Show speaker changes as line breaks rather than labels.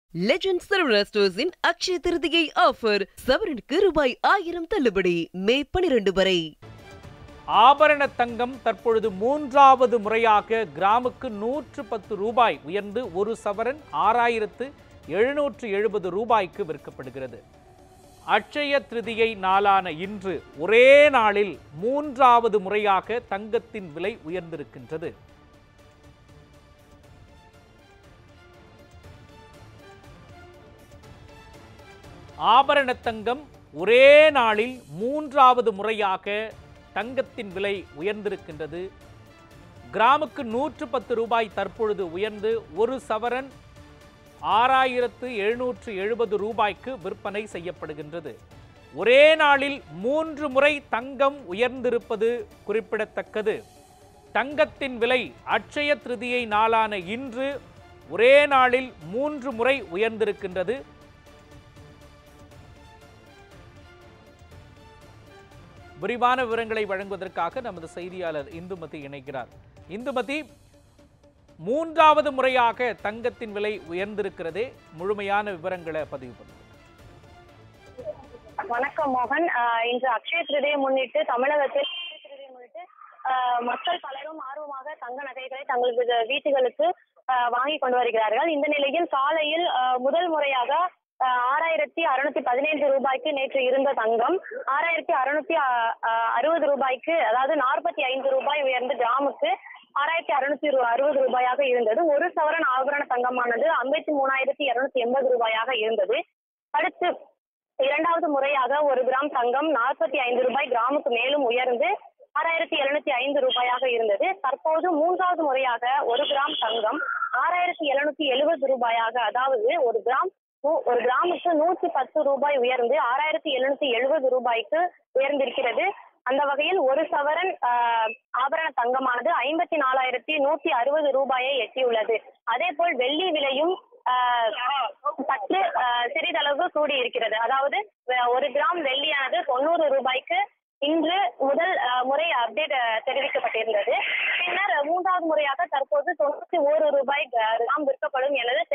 legend Saravana ஸ்டோர்ஸின் Akshaya Tritiya offer சவரனுக்கு ரூபாய் ஆயிரம் தள்ளுபடி மே பனிரெண்டு வரை
ஆபரண தங்கம் தற்பொழுது மூன்றாவது முறையாக கிராமுக்கு நூற்று பத்து ரூபாய் உயர்ந்து ஒரு சவரன் ஆறாயிரத்து எழுநூற்று எழுபது ரூபாய்க்கு விற்கப்படுகிறது அட்சய திருதியை நாளான இன்று ஒரே நாளில் மூன்றாவது முறையாக தங்கத்தின் விலை உயர்ந்திருக்கின்றது ஆபரண தங்கம் ஒரே நாளில் மூன்றாவது முறையாக தங்கத்தின் விலை உயர்ந்திருக்கின்றது கிராமுக்கு நூற்று பத்து ரூபாய் தற்பொழுது உயர்ந்து ஒரு சவரன் ஆறாயிரத்து எழுநூற்று எழுபது ரூபாய்க்கு விற்பனை செய்யப்படுகின்றது ஒரே நாளில் மூன்று முறை தங்கம் உயர்ந்திருப்பது குறிப்பிடத்தக்கது தங்கத்தின் விலை அட்சய திருதியை நாளான இன்று ஒரே நாளில் மூன்று முறை உயர்ந்திருக்கின்றது விரிவான விவரங்களை வழங்குவதற்காக நமது செய்தியாளர் இந்துமதி இணைக்கிறார் இந்துமதி மூன்றாவது முறையாக தங்கத்தின் விலை உயர்ந்திருக்கிறதே முழுமையான விவரங்களை பதிவு பண்ணுங்க
வணக்கம் மோகன் ஆஹ் இன்று அக்ஷய திருதியை முன்னிட்டு தமிழகத்தில் அக்ஷய திருதியை முன்னிட்டு ஆஹ் மக்கள் பலரும் ஆர்வமாக தங்க நகைகளை தங்களது வீட்டுகளுக்கு ஆஹ் வாங்கி கொண்டு வருகிறார்கள் இந்த நிலையில் காலையில் ஆஹ் முதல் முறையாக ஆஹ் ஆறாயிரத்தி அறுநூத்தி பதினைந்து ரூபாய்க்கு நேற்று இருந்த தங்கம் ஆறாயிரத்தி அறுநூத்தி ஆஹ் ஆஹ் அறுபது ரூபாய்க்கு அதாவது நாற்பத்தி ஐந்து ரூபாய் உயர்ந்து கிராமுக்கு ஆறாயிரத்தி அறுநூத்தி அறுபது ரூபாயாக இருந்தது ஒரு சவரன் ஆபரண தங்கமானது ஐம்பத்தி மூணாயிரத்தி இருநூத்தி எண்பது ரூபாயாக இருந்தது அடுத்து இரண்டாவது முறையாக ஒரு கிராம் தங்கம் நாற்பத்தி ஐந்து ரூபாய் கிராமுக்கு மேலும் உயர்ந்து ஆறாயிரத்தி எழுநூத்தி ஐந்து ரூபாயாக இருந்தது தற்போது மூன்றாவது முறையாக ஒரு கிராம் தங்கம் ஆறாயிரத்தி எழுநூத்தி எழுபது ரூபாயாக அதாவது ஒரு கிராம் நூ- ஒரு கிராமுக்கு நூற்றி பத்து ரூபாய் உயர்ந்து ஆறாயிரத்தி எழுநூத்தி எழுபது ரூபாய்க்கு உயர்ந்திருக்கிறது அந்த வகையில் ஒரு சவரன் ஆஹ், ஆபரண தங்கமானது ஐம்பத்தி நாலாயிரத்தி நூத்தி அறுபது ரூபாயை எட்டியுள்ளது அதே போல் வெள்ளி விலையும் ஆஹ், சற்று ஆஹ், சிறிதளவு கூடி இருக்கிறது அதாவது அஹ், ஒரு கிராம் வெள்ளியானது தொண்ணூறு ரூபாய்க்கு இன்று முதல் ஆஹ், முறை அப்டேட் தெரிவிக்கப்பட்டிருந்தது பின்னர் மூன்றாவது முறையாக தற்போது தொண்ணூத்தி ஓரு ரூபாய் க- கிராம் விற்கப்படும் எனது